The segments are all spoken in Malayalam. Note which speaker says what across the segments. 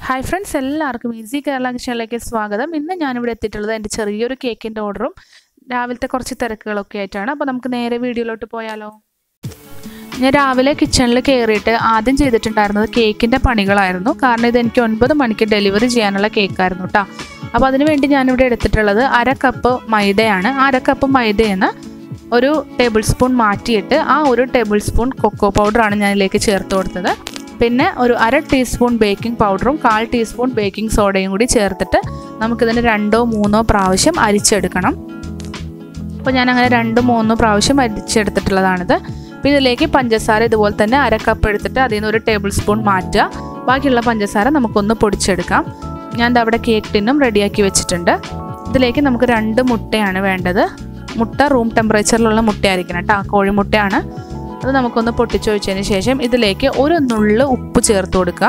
Speaker 1: ഹായ് ഫ്രണ്ട്സ് എല്ലാവർക്കും ഈസി കേരള കിച്ചണിലേക്ക് സ്വാഗതം ഇന്ന് ഞാനിവിടെ എത്തിയിട്ടുള്ളത് എൻ്റെ ചെറിയൊരു കേക്കിൻ്റെ ഓർഡറും രാവിലത്തെ കുറച്ച് തിരക്കുകളൊക്കെ ആയിട്ടാണ് അപ്പോൾ നമുക്ക് നേരെ വീഡിയോയിലോട്ട് പോയാലോ ഞാൻ രാവിലെ കിച്ചണിൽ കയറിയിട്ട് ആദ്യം ചെയ്തിട്ടുണ്ടായിരുന്നത് കേക്കിൻ്റെ പണികളായിരുന്നു കാരണം ഇത് എനിക്ക് ഒൻപത് മണിക്ക് ഡെലിവറി ചെയ്യാനുള്ള കേക്കായിരുന്നു കേട്ടോ അപ്പോൾ അതിന് വേണ്ടി ഞാനിവിടെ എടുത്തിട്ടുള്ളത് അര കപ്പ് മൈദയാണ് അര കപ്പ് മൈദയിൽ നിന്ന് ഒരു ടേബിൾ സ്പൂൺ മാറ്റിയിട്ട് ആ ഒരു ടേബിൾ സ്പൂൺ കൊക്കോ പൗഡറാണ് ഞാൻ ഇതിലേക്ക് ചേർത്ത് കൊടുത്തത് പിന്നെ ഒരു അര ടീസ്പൂൺ ബേക്കിംഗ് പൗഡറും കാൽ ടീസ്പൂൺ ബേക്കിംഗ് സോഡയും കൂടി ചേർത്തിട്ട് നമുക്കിതിന് രണ്ടോ മൂന്നോ പ്രാവശ്യം അരിച്ചെടുക്കണം അപ്പോൾ ഞാൻ അങ്ങനെ രണ്ട് മൂന്ന് പ്രാവശ്യം അരിച്ചെടുത്തിട്ടുള്ളതാണിത് അപ്പോൾ ഇതിലേക്ക് പഞ്ചസാര ഇതുപോലെ തന്നെ അര കപ്പ് എടുത്തിട്ട് അതിൽ നിന്ന് ഒരു ടേബിൾ സ്പൂൺ മാറ്റുക ബാക്കിയുള്ള പഞ്ചസാര നമുക്കൊന്ന് പൊടിച്ചെടുക്കാം ഞാൻ ദാ അവിടെ കേക്ക് ടിന്നും റെഡിയാക്കി വെച്ചിട്ടുണ്ട് ഇതിലേക്ക് നമുക്ക് രണ്ട് മുട്ടയാണ് വേണ്ടത് മുട്ട റൂം ടെമ്പറേച്ചറിലുള്ള മുട്ടയായിരിക്കണം കേട്ടോ കോഴിമുട്ടയാണ് അത് നമുക്കൊന്ന് പൊട്ടിച്ചൊഴിച്ചതിന് ശേഷം ഇതിലേക്ക് ഒരു നുള്ള് ഉപ്പ് ചേർത്ത് കൊടുക്കുക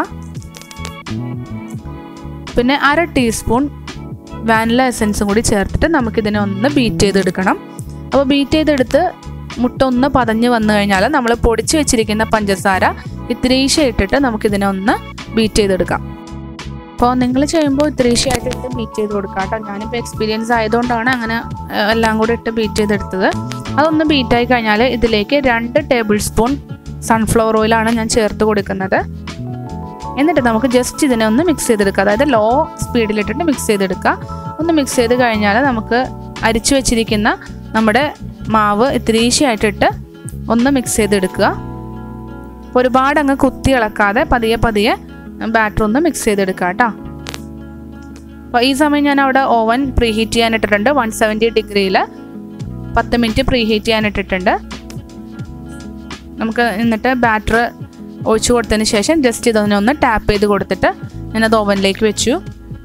Speaker 1: പിന്നെ അര ടീസ്പൂൺ വാനില എസൻസും കൂടി ചേർത്തിട്ട് നമുക്കിതിനെ ഒന്ന് ബീറ്റ് ചെയ്തെടുക്കണം അപ്പോൾ ബീറ്റ് ചെയ്തെടുത്ത് മുട്ട ഒന്ന് പതഞ്ഞ് വന്നു കഴിഞ്ഞാൽ നമ്മൾ പൊടിച്ച് വെച്ചിരിക്കുന്ന പഞ്ചസാര ഇത്തിരീശ ഇട്ടിട്ട് നമുക്കിതിനെ ഒന്ന് ബീറ്റ് ചെയ്തെടുക്കാം അപ്പോൾ നിങ്ങൾ ചെയ്യുമ്പോൾ ഇത്തിരീശയായിട്ട് ഇട്ട് ബീറ്റ് ചെയ്ത് കൊടുക്കാം കേട്ടോ ഞാനിപ്പോൾ എക്സ്പീരിയൻസ് ആയതുകൊണ്ടാണ് അങ്ങനെ ഏഹ്, എല്ലാം കൂടി ഇട്ട് ബീറ്റ് ചെയ്തെടുത്തത് അതൊന്ന് ബീറ്റായി കഴിഞ്ഞാൽ ഇതിലേക്ക് രണ്ട് ടേബിൾ സ്പൂൺ സൺഫ്ലവർ ഓയിലാണ് ഞാൻ ചേർത്ത് കൊടുക്കുന്നത് എന്നിട്ട് നമുക്ക് ജസ്റ്റ് ഇതിനെ ഒന്ന് മിക്സ് ചെയ്തെടുക്കുക അതായത് ലോ സ്പീഡിലിട്ടിട്ട് മിക്സ് ചെയ്തെടുക്കുക ഒന്ന് മിക്സ് ചെയ്ത് കഴിഞ്ഞാൽ നമുക്ക് അരിച്ചു വെച്ചിരിക്കുന്ന നമ്മുടെ മാവ് ഇത്തിരീശയായിട്ടിട്ട് ഒന്ന് മിക്സ് ചെയ്തെടുക്കുക ഒരുപാട് അങ്ങ് കുത്തി ഇളക്കാതെ പതിയെ പതിയെ ബാറ്റർ ഒന്ന് മിക്സ് ചെയ്തെടുക്കുക കേട്ടോ അപ്പോൾ ഈ സമയം ഞാൻ അവിടെ ഓവൻ പ്രീ ഹീറ്റ് ചെയ്യാൻ ഇട്ടിട്ടുണ്ട് വൺ സെവൻറ്റി ഡിഗ്രിയിൽ പത്ത് മിനിറ്റ് പ്രീ ഹീറ്റ് ചെയ്യാൻ ഇട്ടിട്ടുണ്ട് നമുക്ക് എന്നിട്ട് ബാറ്റർ ഒഴിച്ചു കൊടുത്തതിന് ശേഷം ജസ്റ്റ് ഇതൊന്ന് ഒന്ന് ടാപ്പ് ചെയ്ത് കൊടുത്തിട്ട് ഞാനത് ഓവനിലേക്ക് വെച്ചു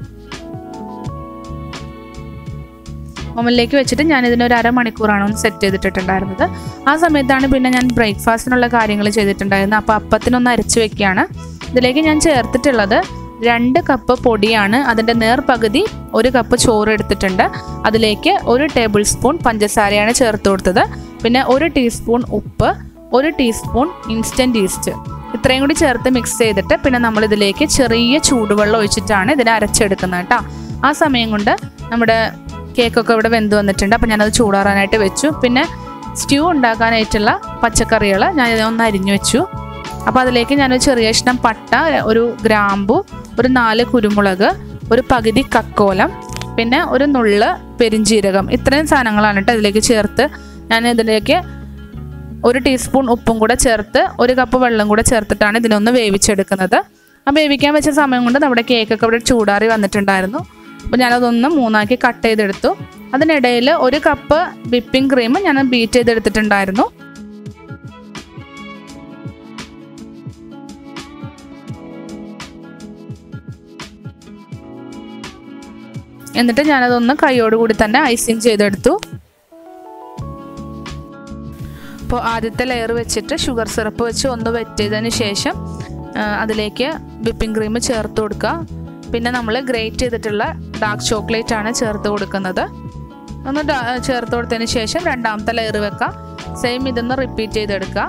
Speaker 1: ഓവനിലേക്ക് വെച്ചിട്ട് ഞാൻ ഇതിനൊരു അരമണിക്കൂറാണ് ഒന്ന് സെറ്റ് ചെയ്തിട്ടുണ്ടായിരുന്നത് ആ സമയത്താണ് പിന്നെ ഞാൻ ബ്രേക്ക്ഫാസ്റ്റിനുള്ള കാര്യങ്ങൾ ചെയ്തിട്ടുണ്ടായിരുന്നത് അപ്പോൾ അപ്പത്തിനൊന്ന് അരച്ച് വെക്കുകയാണ് ഇതിലേക്ക് ഞാൻ ചേർത്തിട്ടുള്ളത് രണ്ട് കപ്പ് പൊടിയാണ് അതിൻ്റെ നേർപകുതി ഒരു കപ്പ് ചോറ് എടുത്തിട്ടുണ്ട് അതിലേക്ക് ഒരു ടേബിൾ സ്പൂൺ പഞ്ചസാരയാണ് ചേർത്ത് കൊടുത്തത് പിന്നെ ഒരു ടീസ്പൂൺ ഉപ്പ് ഒരു ടീസ്പൂൺ ഇൻസ്റ്റൻറ്റ് ഈസ്റ്റ് ഇത്രയും കൂടി ചേർത്ത് മിക്സ് ചെയ്തിട്ട് പിന്നെ നമ്മൾ ഇതിലേക്ക് ചെറിയ ചൂടുവെള്ളം ഒഴിച്ചിട്ടാണ് ഇതിനെ അരച്ചെടുക്കുന്നത് കേട്ടോ ആ സമയം കൊണ്ട് നമ്മുടെ കേക്കൊക്കെ ഇവിടെ വെന്ത് വന്നിട്ടുണ്ട് അപ്പോൾ ഞാനത് ചൂടാറാനായിട്ട് വെച്ചു പിന്നെ സ്റ്റ്യൂ ഉണ്ടാക്കാനായിട്ടുള്ള പച്ചക്കറികൾ ഞാൻ ഒന്ന് അരിഞ്ഞു വെച്ചു അപ്പോൾ അതിലേക്ക് ഞാനൊരു ചെറിയ കഷ്ണം പട്ട ഒരു ഗ്രാമ്പു ഒരു നാല് കുരുമുളക് ഒരു പകുതി കക്കോലം പിന്നെ ഒരു നുള്ള് പെരിഞ്ജീരകം ഇത്രയും സാധനങ്ങളാണ് കേട്ടോ ഇതിലേക്ക് ചേർത്ത് ഞാൻ ഇതിലേക്ക് ഒരു ടീസ്പൂൺ ഉപ്പും കൂടെ ചേർത്ത് ഒരു കപ്പ് വെള്ളം കൂടെ ചേർത്തിട്ടാണ് ഇതിനൊന്ന് വേവിച്ചെടുക്കുന്നത് ആ വേവിക്കാൻ വെച്ച സമയം കൊണ്ട് നമ്മുടെ കേക്കൊക്കെ ഇവിടെ ചൂടാറി വന്നിട്ടുണ്ടായിരുന്നു അപ്പോൾ ഞാനതൊന്ന് മൂന്നാക്കി കട്ട് ചെയ്തെടുത്തു അതിനിടയിൽ ഒരു കപ്പ് വിപ്പിംഗ് ക്രീം ഞാൻ ബീറ്റ് ചെയ്തെടുത്തിട്ടുണ്ടായിരുന്നു എന്നിട്ട് ഞാനതൊന്ന് കൈയോടുകൂടി തന്നെ ഐസിങ് ചെയ്തെടുത്തു അപ്പോൾ ആദ്യത്തെ ലെയർ വെച്ചിട്ട് ഷുഗർ സിറപ്പ് വെച്ച് ഒന്ന് വെറ്റ് ചെയ്തതിന് ശേഷം ആ, അതിലേക്ക് വിപ്പിംഗ് ക്രീം ചേർത്ത് കൊടുക്കുക പിന്നെ നമ്മൾ ഗ്രേറ്റ് ചെയ്തിട്ടുള്ള ഡാർക്ക് ചോക്ലേറ്റ് ആണ് ചേർത്ത് കൊടുക്കുന്നത് ഒന്ന് ഡാ- ചേർത്ത് കൊടുത്തതിന് ശേഷം രണ്ടാമത്തെ ലെയർ വെക്കുക സെയിം ഇതൊന്ന് റിപ്പീറ്റ് ചെയ്തെടുക്കുക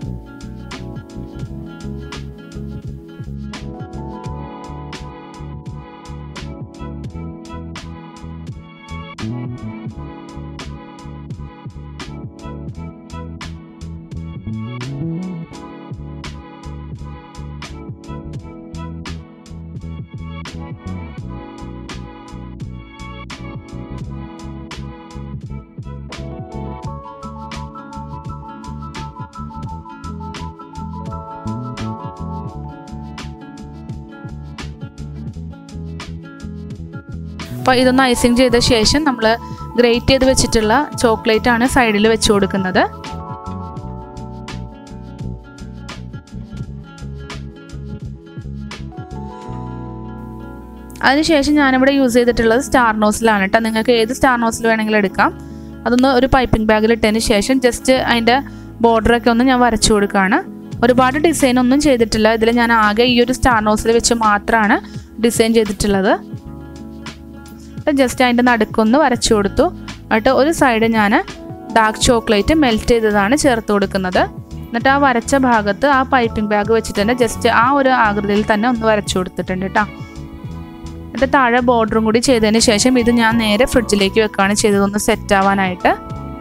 Speaker 1: അപ്പോൾ ഇതൊന്ന് ഐസിങ് ചെയ്ത ശേഷം നമ്മൾ ഗ്രേറ്റ് ചെയ്ത് വെച്ചിട്ടുള്ള ചോക്ലേറ്റ് ആണ് സൈഡിൽ വെച്ച് കൊടുക്കുന്നത് അതിനുശേഷം ഞാനിവിടെ യൂസ് ചെയ്തിട്ടുള്ളത് സ്റ്റാർ നോസിലാണ് കേട്ടോ നിങ്ങൾക്ക് ഏത് സ്റ്റാർ നോസിൽ വേണമെങ്കിലും എടുക്കാം അതൊന്ന് ഒരു പൈപ്പിംഗ് ബാഗിൽ ഇട്ടതിന് ശേഷം ജസ്റ്റ് അതിൻ്റെ ബോർഡറൊക്കെ ഒന്ന് ഞാൻ വരച്ചു കൊടുക്കുകയാണ് ഒരുപാട് ഡിസൈൻ ഒന്നും ചെയ്തിട്ടില്ല ഇതിൽ ഞാൻ ആകെ ഈ ഒരു സ്റ്റാർ നോസിൽ വെച്ച് മാത്രമാണ് ഡിസൈൻ ചെയ്തിട്ടുള്ളത് ജസ്റ്റ് അതിൻ്റെ നടുക്കൊന്ന് വരച്ചു കൊടുത്തു എന്നിട്ട് ഒരു സൈഡ് ഞാൻ ഡാർക്ക് ചോക്ലേറ്റ് മെൽറ്റ് ചെയ്തതാണ് ചേർത്ത് കൊടുക്കുന്നത് എന്നിട്ട് ആ വരച്ച ഭാഗത്ത് ആ പൈപ്പിംഗ് ബാഗ് വെച്ചിട്ട് തന്നെ ജസ്റ്റ് ആ ഒരു ആകൃതിയിൽ തന്നെ ഒന്ന് വരച്ചു കൊടുത്തിട്ടുണ്ട് കേട്ടോ എന്നിട്ട് താഴെ ബോർഡറും കൂടി ചെയ്തതിന് ശേഷം ഇത് ഞാൻ നേരെ ഫ്രിഡ്ജിലേക്ക് വെക്കുകയാണ് ചെയ്തതൊന്ന് സെറ്റ് ആവാനായിട്ട്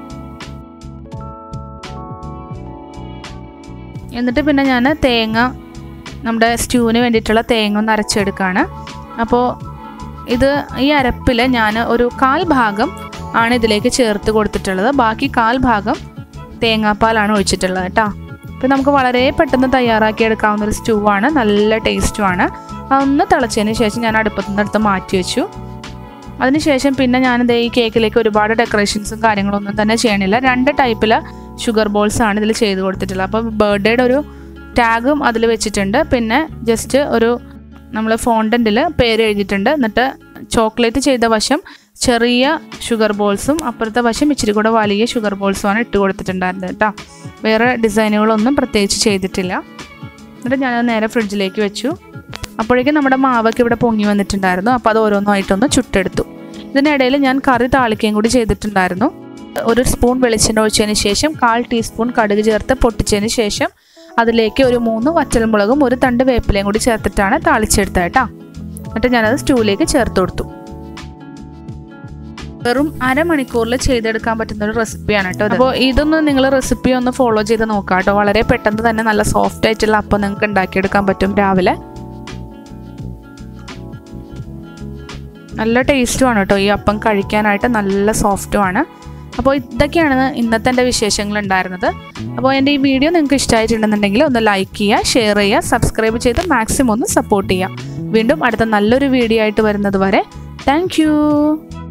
Speaker 1: എന്നിട്ട് പിന്നെ ഞാൻ തേങ്ങ നമ്മുടെ സ്റ്റൂവിന് വേണ്ടിയിട്ടുള്ള തേങ്ങ ഒന്ന് അരച്ചെടുക്കുകയാണ് അപ്പോൾ ഇത് ഈ അരപ്പിൽ ഞാൻ ഒരു കാൽ ഭാഗം ആണ് ഇതിലേക്ക് ചേർത്ത് കൊടുത്തിട്ടുള്ളത് ബാക്കി കാൽ ഭാഗം തേങ്ങാപ്പാലാണ് ഒഴിച്ചിട്ടുള്ളത് കേട്ടോ ഇപ്പം നമുക്ക് വളരെ പെട്ടെന്ന് തയ്യാറാക്കി എടുക്കാവുന്ന ഒരു സ്റ്റൂ ആണ് നല്ല ടേസ്റ്റുമാണ് അതൊന്ന് തിളച്ചതിന് ശേഷം ഞാൻ അടുപ്പത്തു നിന്ന് എടുത്ത് മാറ്റി വെച്ചു അതിനുശേഷം പിന്നെ ഞാനിത് ഈ കേക്കിലേക്ക് ഒരുപാട് ഡെക്കറേഷൻസും കാര്യങ്ങളൊന്നും തന്നെ ചെയ്യണില്ല രണ്ട് ടൈപ്പിൽ ഷുഗർ ബോൾസ് ആണ് ഇതിൽ ചെയ്ത് കൊടുത്തിട്ടുള്ളത് അപ്പോൾ ബർത്ത്ഡേയുടെ ഒരു ടാഗും അതിൽ വെച്ചിട്ടുണ്ട് പിന്നെ ജസ്റ്റ് ഒരു നമ്മൾ ഫോണ്ടൻറ്റിൽ പേര് എഴുതിയിട്ടുണ്ട് എന്നിട്ട് ചോക്ലേറ്റ് ചെയ്ത വശം ചെറിയ ഷുഗർ ബോൾസും അപ്പുറത്തെ വശം ഇച്ചിരി കൂടെ വലിയ ഷുഗർ ബോൾസുമാണ് ഇട്ട് കൊടുത്തിട്ടുണ്ടായിരുന്നത് കേട്ടോ വേറെ ഡിസൈനുകളൊന്നും പ്രത്യേകിച്ച് ചെയ്തിട്ടില്ല എന്നിട്ട് ഞാനത് നേരെ ഫ്രിഡ്ജിലേക്ക് വെച്ചു അപ്പോഴേക്കും നമ്മുടെ മാവൊക്കെ ഇവിടെ പൊങ്ങി വന്നിട്ടുണ്ടായിരുന്നു അപ്പോൾ അത് ഓരോന്നായിട്ടൊന്ന് ചുട്ടെടുത്തു ഇതിനിടയിൽ ഞാൻ കറി താളിക്കുകയും കൂടി ചെയ്തിട്ടുണ്ടായിരുന്നു ഒരു സ്പൂൺ വെളിച്ചെണ്ണ ഒഴിച്ചതിന് ശേഷം കാൽ ടീസ്പൂൺ കടുക് ചേർത്ത് പൊട്ടിച്ചതിന് ശേഷം അതിലേക്ക് ഒരു മൂന്ന് വറ്റൽമുളകും ഒരു തണ്ട് വേപ്പിലയും കൂടി ചേർത്തിട്ടാണ് താളിച്ചെടുത്തത് കേട്ടോ എന്നിട്ട് ഞാനത് സ്റ്റൂവിലേക്ക് ചേർത്ത് കൊടുത്തു വെറും അരമണിക്കൂറിൽ ചെയ്തെടുക്കാൻ പറ്റുന്ന ഒരു റെസിപ്പിയാണ് കേട്ടോ അപ്പോൾ ഇതൊന്ന് നിങ്ങൾ റെസിപ്പി ഒന്ന് ഫോളോ ചെയ്ത് നോക്കാം കേട്ടോ വളരെ പെട്ടെന്ന് തന്നെ നല്ല സോഫ്റ്റ് ആയിട്ടുള്ള അപ്പം നിങ്ങൾക്ക് ഉണ്ടാക്കിയെടുക്കാൻ പറ്റും രാവിലെ നല്ല ടേസ്റ്റുമാണ് കേട്ടോ ഈ അപ്പം കഴിക്കാനായിട്ട് നല്ല സോഫ്റ്റുമാണ് അപ്പോൾ ഇതൊക്കെയാണ് ഇന്നത്തെ എൻ്റെ വിശേഷങ്ങൾ ഉണ്ടായിരുന്നത് അപ്പോൾ എൻ്റെ ഈ വീഡിയോ നിങ്ങൾക്ക് ഇഷ്ടമായിട്ടുണ്ടെന്നുണ്ടെങ്കിൽ ഒന്ന് ലൈക്ക് ചെയ്യുക ഷെയർ ചെയ്യുക സബ്സ്ക്രൈബ് ചെയ്ത് മാക്സിമം ഒന്ന് സപ്പോർട്ട് ചെയ്യുക വീണ്ടും അടുത്ത നല്ലൊരു വീഡിയോ ആയിട്ട് വരുന്നത് വരെ താങ്ക്